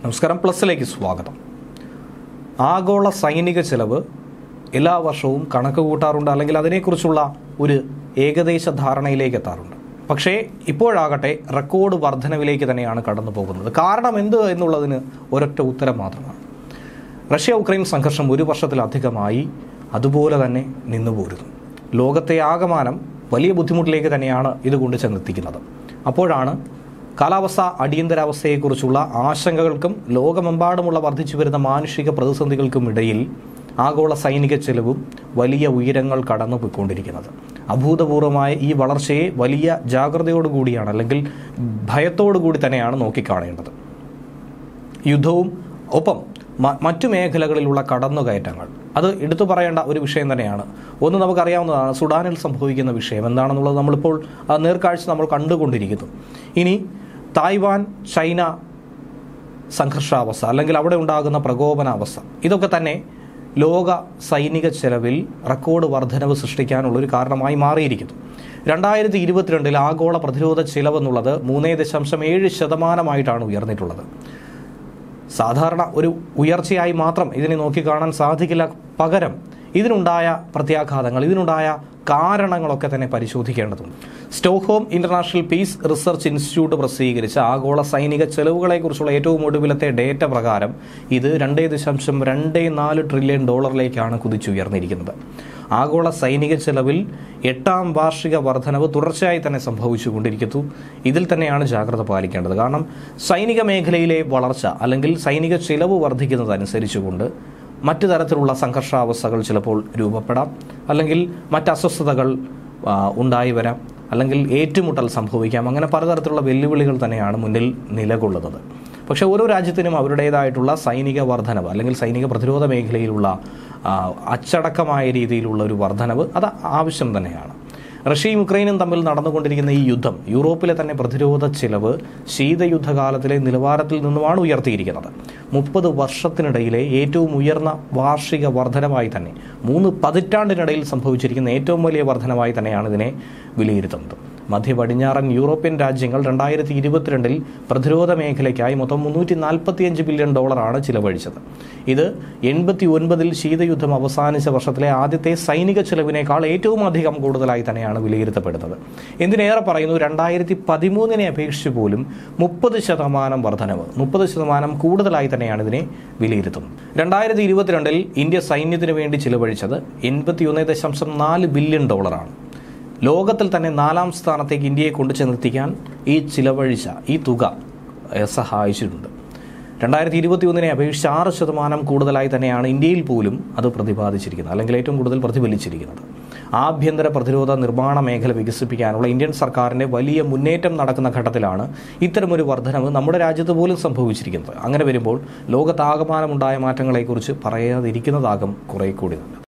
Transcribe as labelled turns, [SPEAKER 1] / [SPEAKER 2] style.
[SPEAKER 1] നമസ്കാരം പ്ലസിലേക്ക് സ്വാഗതം ആഗോള സൈനിക ചെലവ് എല്ലാ വർഷവും കണക്ക് കൂട്ടാറുണ്ട് അല്ലെങ്കിൽ അതിനെക്കുറിച്ചുള്ള ഒരു ഏകദേശ ധാരണയിലേക്ക് എത്താറുണ്ട് പക്ഷേ ഇപ്പോഴാകട്ടെ റെക്കോർഡ് വർധനവിലേക്ക് തന്നെയാണ് കടന്നു പോകുന്നത് കാരണം എന്ത് എന്നുള്ളതിന് ഒരൊറ്റ ഉത്തരം മാത്രമാണ് റഷ്യ ഉക്രൈൻ സംഘർഷം ഒരു വർഷത്തിലധികമായി അതുപോലെ തന്നെ നിന്നുപോരുന്നു ലോകത്തെ ആകമാനം വലിയ ബുദ്ധിമുട്ടിലേക്ക് തന്നെയാണ് ഇത് കൊണ്ട് ചെന്നെത്തിക്കുന്നത് അപ്പോഴാണ് കാലാവസ്ഥ അടിയന്തരാവസ്ഥയെക്കുറിച്ചുള്ള ആശങ്കകൾക്കും ലോകമെമ്പാടുമുള്ള വർദ്ധിച്ചു വരുന്ന മാനുഷിക പ്രതിസന്ധികൾക്കും ഇടയിൽ ആഗോള സൈനിക ചെലവും വലിയ ഉയരങ്ങൾ കടന്നു പോയിക്കൊണ്ടിരിക്കുന്നത് അഭൂതപൂർവമായ ഈ വളർച്ചയെ വലിയ ജാഗ്രതയോടുകൂടിയാണ് അല്ലെങ്കിൽ ഭയത്തോടു കൂടി തന്നെയാണ് നോക്കിക്കാണേണ്ടത് യുദ്ധവും ഒപ്പം മ- മറ്റു മേഖലകളിലുള്ള കടന്നുകയറ്റങ്ങൾ അത് എടുത്തു പറയേണ്ട ഒരു വിഷയം തന്നെയാണ് ഒന്ന് നമുക്കറിയാവുന്നതാണ് സുഡാനിൽ സംഭവിക്കുന്ന വിഷയം എന്താണെന്നുള്ളത് നമ്മളിപ്പോൾ ആ നേർക്കാഴ്ച നമ്മൾ കണ്ടുകൊണ്ടിരിക്കുന്നു ഇനി തായ്വാൻ ചൈന സംഘർഷാവസ്ഥ അല്ലെങ്കിൽ അവിടെ ഉണ്ടാകുന്ന പ്രകോപനാവസ്ഥ ഇതൊക്കെ തന്നെ ലോക സൈനിക ചെലവിൽ റെക്കോർഡ് വർധനവ് സൃഷ്ടിക്കാനുള്ള ഒരു കാരണമായി മാറിയിരിക്കുന്നു രണ്ടായിരത്തി ഇരുപത്തിരണ്ടിൽ ആഗോള പ്രതിരോധ ചിലവെന്നുള്ളത് മൂന്നേ ദശാംശം ഏഴ് ശതമാനമായിട്ടാണ് ഉയർന്നിട്ടുള്ളത് സാധാരണ ഒരു ഉയർച്ചയായി മാത്രം ഇതിനെ നോക്കിക്കാണാൻ സാധിക്കില്ല പകരം ഇതിനുണ്ടായ പ്രത്യാഘാതങ്ങൾ ഇതിനുണ്ടായ കാരണങ്ങളൊക്കെ തന്നെ പരിശോധിക്കേണ്ടതുണ്ട് Stockholm International Peace Research Institute പ്രസിദ്ധീകരിച്ച ആഗോള സൈനിക ചെലവുകളെക്കുറിച്ചുള്ള ഏറ്റവും ഒടുവിലത്തെ ഡേറ്റ പ്രകാരം ഇത് രണ്ടേ ദശാംശം രണ്ടേ നാല് ട്രില്യൺ ഡോളറിലേക്കാണ് കുതിച്ചുയർന്നിരിക്കുന്നത് ആഗോള സൈനിക ചെലവിൽ എട്ടാം വാർഷിക വർധനവ് തുടർച്ചയായി തന്നെ സംഭവിച്ചുകൊണ്ടിരിക്കുന്നു ഇതിൽ തന്നെയാണ് ജാഗ്രത പാലിക്കേണ്ടത് കാരണം സൈനിക മേഖലയിലെ വളർച്ച അല്ലെങ്കിൽ സൈനിക ചിലവ് വർദ്ധിക്കുന്നതനുസരിച്ചുകൊണ്ട് മറ്റു തരത്തിലുള്ള സംഘർഷാവസ്ഥകൾ ചിലപ്പോൾ രൂപപ്പെടാം അല്ലെങ്കിൽ മറ്റ് അസ്വസ്ഥതകൾ ആ, ഉണ്ടായി വരാം അല്ലെങ്കിൽ ഏറ്റുമുട്ടൽ സംഭവിക്കാം അങ്ങനെ പലതരത്തിലുള്ള വെല്ലുവിളികൾ തന്നെയാണ് മുന്നിൽ നിലകൊള്ളുന്നത് പക്ഷേ ഓരോ രാജ്യത്തിനും അവരുടേതായിട്ടുള്ള സൈനിക വർധനവ് അല്ലെങ്കിൽ സൈനിക പ്രതിരോധ മേഖലയിലുള്ള ആ, അച്ചടക്കമായ രീതിയിലുള്ള ഒരു വർധനവ് അത് ആവശ്യം തന്നെയാണ് റഷ്യയും യുക്രൈനും തമ്മിൽ നടന്നുകൊണ്ടിരിക്കുന്ന ഈ യുദ്ധം യൂറോപ്പിലെ തന്നെ പ്രതിരോധ ചിലവ് ശീതയുദ്ധകാലത്തിലെ നിലവാരത്തിൽ നിന്നുമാണ് ഉയർത്തിയിരിക്കുന്നത് മുപ്പത് വർഷത്തിനിടയിലെ ഏറ്റവും ഉയർന്ന വാർഷിക വർധനമായി തന്നെ മൂന്ന് പതിറ്റാണ്ടിനിടയിൽ സംഭവിച്ചിരിക്കുന്ന ഏറ്റവും വലിയ വർധനമായി തന്നെയാണ് ഇതിനെ വിലയിരുത്തുന്നത് മധ്യ പടിഞ്ഞാറൻ യൂറോപ്യൻ രാജ്യങ്ങൾ രണ്ടായിരത്തി ഇരുപത്തിരണ്ടിൽ പ്രതിരോധ മേഖലയ്ക്കായി മൊത്തം മുന്നൂറ്റി നാൽപ്പത്തിയഞ്ച് ബില്യൺ ഡോളറാണ് ചിലവഴിച്ചത് ഇത് എൺപത്തി ഒൻപതിൽ ശീതയുദ്ധം അവസാനിച്ച വർഷത്തിലെ ആദ്യത്തെ സൈനിക ചെലവിനേക്കാൾ ഏറ്റവും അധികം കൂടുതലായി തന്നെയാണ് വിലയിരുത്തപ്പെടുന്നത് എന്തിനേറെ പറയുന്നു രണ്ടായിരത്തി പതിമൂന്നിനെ അപേക്ഷിച്ച് പോലും മുപ്പത് ശതമാനം വർധനവ് മുപ്പത് ശതമാനം കൂടുതലായി തന്നെയാണ് ഇതിനെ വിലയിരുത്തുന്നത് രണ്ടായിരത്തി ഇരുപത്തിരണ്ടിൽ ഇന്ത്യ സൈന്യത്തിന് വേണ്ടി ചിലവഴിച്ചത് എൺപത്തിയൊന്ന് ദശാംശം നാല് ബില്യൺ ഡോളറാണ് ലോകത്തിൽ തന്നെ നാലാം സ്ഥാനത്തേക്ക് ഇന്ത്യയെ കൊണ്ടു ചെന്നെത്തിക്കാൻ ഈ ചിലവഴിച്ച ഈ തുക ഏഹ്, സഹായിച്ചിട്ടുണ്ട് രണ്ടായിരത്തി ഇരുപത്തി ഒന്നിനെ അപേക്ഷിച്ച് ആറ് ശതമാനം കൂടുതലായി തന്നെയാണ് ഇന്ത്യയിൽ പോലും അത് പ്രതിപാദിച്ചിരിക്കുന്നത് അല്ലെങ്കിൽ ഏറ്റവും കൂടുതൽ പ്രതിഫലിച്ചിരിക്കുന്നത് ആഭ്യന്തര പ്രതിരോധ നിർമ്മാണ മേഖല വികസിപ്പിക്കാനുള്ള ഇന്ത്യൻ സർക്കാരിൻ്റെ വലിയ മുന്നേറ്റം നടക്കുന്ന ഘട്ടത്തിലാണ് ഇത്തരമൊരു വർധനവ് നമ്മുടെ രാജ്യത്ത് പോലും സംഭവിച്ചിരിക്കുന്നത് അങ്ങനെ വരുമ്പോൾ ലോകത്താകമാനമുണ്ടായ മാറ്റങ്ങളെക്കുറിച്ച് പറയാതിരിക്കുന്നതാകും കുറേ കൂടി നല്ലത്